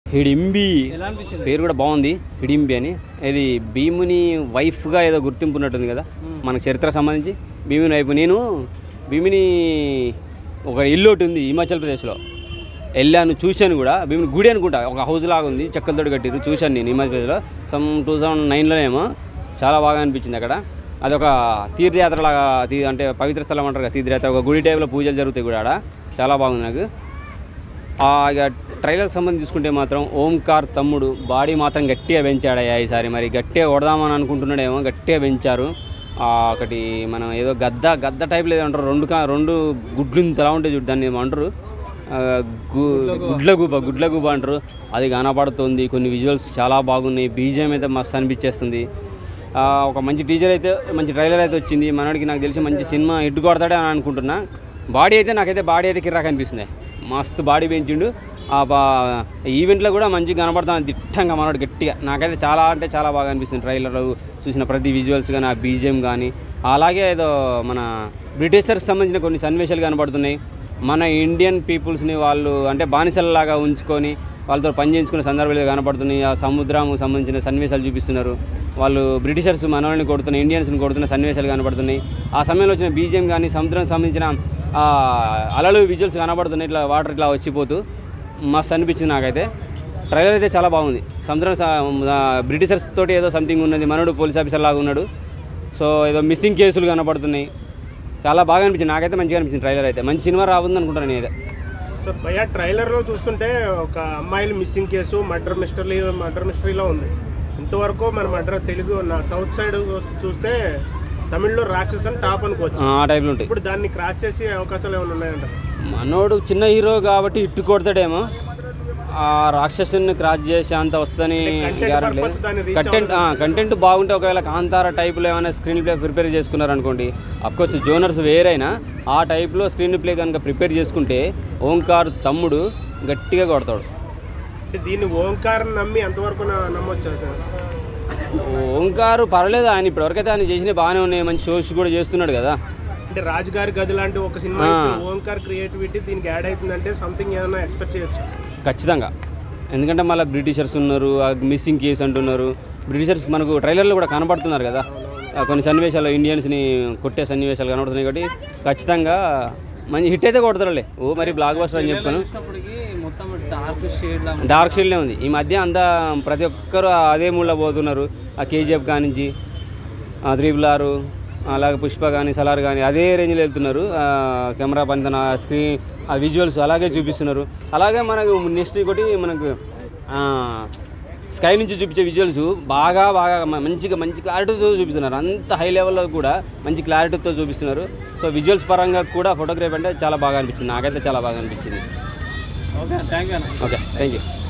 హిడింబి ఎలా అనిపించింది పేరు కూడా బాగుంది హిడింబి అని ఇది భీముని వైఫ్గా ఏదో గుర్తింపు ఉన్నట్టుంది కదా మన చరిత్ర సంబంధించి భీముని వైఫ్ నేను భీముని ఒక ఇల్లు ఒకటి ఉంది హిమాచల్ ప్రదేశ్లో వెళ్ళాను చూశాను కూడా భీముని గుడి అనుకుంటా ఒక హౌస్ లాగా ఉంది చెక్కలతో కట్టిరు చూశాను నేను హిమాచల్ ప్రదేశ్లో సమ్ టూ థౌజండ్ నైన్లోనేమో చాలా బాగా అనిపించింది అక్కడ అదొక తీర్థయాత్రలాగా తీ అంటే పవిత్ర స్థలం అంటారు కదా తీర్థయాత్ర ఒక గుడి టైప్లో పూజలు జరుగుతాయి కూడా ఆడ చాలా బాగుంది నాకు ఆ, ఇక ట్రైలర్కి సంబంధించి చూసుకుంటే మాత్రం ఓంకార్ తమ్ముడు బాడీ మాత్రం గట్టిగా పెంచాడయ్యా ఈసారి మరి గట్టిగా కొడదామని అనుకుంటున్నాడేమో గట్టిగా పెంచారు ఆ, ఒకటి మనం ఏదో గద్ద గద్ద టైప్లో ఏదో అంటారు రెండు కా రెండు గుడ్లు ఇంతలా ఉంటాయి చూడు దాన్ని ఏమో అంటారు ఆ, గు- గుడ్ల గుబ గుడ్ల గుబ అంటారు అది కనపడుతుంది కొన్ని విజువల్స్ చాలా బాగున్నాయి బీజిఎం అయితే మస్తు అనిపించేస్తుంది ఆ, ఒక మంచి టీజర్ అయితే మంచి ట్రైలర్ అయితే వచ్చింది మనోడికి నాకు తెలిసి మంచి సినిమా హిట్ కొడతాడే అని అనుకుంటున్నా బాడీ అయితే నాకైతే బాడీ అయితే కిరాక్ అనిపిస్తుంది మస్తు బాడీ పెంచిండు ఆ బా ఈవెంట్లో కూడా మంచిగా కనపడుతుంది దిట్టంగా మనోడు గట్టిగా నాకైతే చాలా అంటే చాలా బాగా అనిపిస్తుంది ట్రైలర్లో చూసిన ప్రతి విజువల్స్ కానీ ఆ బీజిఎం కానీ అలాగే ఏదో మన బ్రిటిషర్స్ సంబంధించిన కొన్ని సన్నివేశాలు కనపడుతున్నాయి మన ఇండియన్ పీపుల్స్ని వాళ్ళు అంటే బానిసలలాగా ఉంచుకొని వాళ్ళతో పని చేయించుకునే సందర్భాలు కనపడుతున్నాయి ఆ సముద్రం సంబంధించిన సన్నివేశాలు చూపిస్తున్నారు వాళ్ళు బ్రిటిషర్స్ మనల్ని కొడుతున్న ఇండియన్స్ని కొడుతున్న సన్నివేశాలు కనపడుతున్నాయి ఆ సమయంలో వచ్చిన బీజిఎం కానీ సముద్రం సంబంధించిన ఆ అలలు విజువల్స్ కనపడుతున్నాయి ఇట్లా వాటర్ ఇట్లా వచ్చిపోతూ మస్తు అనిపించింది నాకైతే ట్రైలర్ అయితే చాలా బాగుంది సముద్రం స- ఆ, బ్రిటిషర్స్ తోటి ఏదో సంథింగ్ ఉన్నది మనోడు పోలీస్ ఆఫీసర్ లాగా ఉన్నాడు సో ఏదో మిస్సింగ్ కేసులు కనపడుతున్నాయి చాలా బాగా అనిపించింది నాకైతే మంచిగా అనిపించింది ట్రైలర్ అయితే మంచి సినిమా రాబోతుంది అనుకుంటాను నేనైతే సో భయ ట్రైలర్లో చూస్తుంటే ఒక అమ్మాయిల missing case murder mystery murder మిస్టరీలో ఉంది ఇంతవరకు మన మర్డర్ తెలుగు నా సౌత్ సైడ్ చూస్తే తమిళ్లో రాక్షస్ అని టాప్ అనుకోవచ్చు ఆ టైప్లో ఉంటాయి ఇప్పుడు దాన్ని క్రాస్ చేసే అవకాశాలు ఏమైనా ఉన్నాయంట మనోడు చిన్న హీరో కాబట్టి ఇట్టు కొడతాడేమో ఆ రాక్షసుని క్రాస్ చేసే అంత వస్తుందని content గ్యారెంటీ purpose దాన్ని reach కంటెంట్ కంటెంట్ బాగుంటే ఒకవేళ కాంతార టైప్లో ఏమైనా స్క్రీన్ ప్లే ప్రిపేర్ చేసుకున్నారు అనుకోండి కోర్స్ జోనర్స్ వేరైనా ఆ టైప్లో స్క్రీన్ ప్లే కనుక ప్రిపేర్ చేసుకుంటే ఓంకార్ తమ్ముడు గట్టిగా కొడతాడు అంటే దీన్ని ఓంకారం నమ్మి ఎంతవరకు నా- నమ్మొచ్చా సార్ ఓంకారు పర్లేదు ఆయన ఇప్పటివరకైతే ఆయన చేసినవి బాగానే ఉన్నాయి మంచి షోస్ కూడా చేస్తున్నాడు కదా అంటే రాజుగారి గది లాంటి ఒక సినిమా ఇచ్చి ఓంకార్ క్రియేటివిటీ దీనికి యాడ్ అవుతుందంటే సంథింగ్ ఏమైనా ఎక్స్పెక్ట్ చేయొచ్చు ఖచ్చితంగా ఎందుకంటే మళ్ళీ బ్రిటిషర్స్ ఉన్నారు ఆ మిస్సింగ్ కేసు అంటున్నారు బ్రిటిషర్స్ మనకు ట్రైలర్లో కూడా కనపడుతున్నారు కదా ఆ కొన్ని సన్నివేశాలు ఇండియన్స్ని కొట్టే సన్నివేశాలు కనబడుతున్నాయి కాబట్టి ఖచ్చితంగా మంచి హిట్ అయితే కొడతారులే ఓ మరి బ్లాక్ బస్టర్ అని చెప్తాను చూసినప్పటికి మొత్తం డార్క్ షేడ్ లా డార్క్ షేడ్లే ఉంది ఈ మధ్య అంతా ప్రతి ఒక్కరు అదే మూడ్లో పోతున్నారు ఆ కేజీఎఫ్ కానించి ఆ త్రిబుల్ ఆరు అలాగే పుష్ప కానీ సలార్ కానీ అదే రేంజ్లో వెళ్తున్నారు ఆ కెమెరా పంతన స్క్రీన్ ఆ విజువల్స్ అలాగే చూపిస్తున్నారు అలాగే మనకు నెక్స్ట్ ఇంకోటి మనకు ఆ, స్కై నుంచి చూపించే విజువల్స్ బాగా బాగా మ- మంచిగా మంచి క్లారిటీతో చూపిస్తున్నారు అంత హై లెవెల్లో కూడా మంచి క్లారిటీతో చూపిస్తున్నారు సో విజువల్స్ పరంగా కూడా ఫోటోగ్రఫీ అంటే చాలా బాగా అనిపించింది నాకైతే చాలా బాగా అనిపించింది ఓకే థ్యాంక్ యూ అన్న ఓకే థ్యాంక్ యూ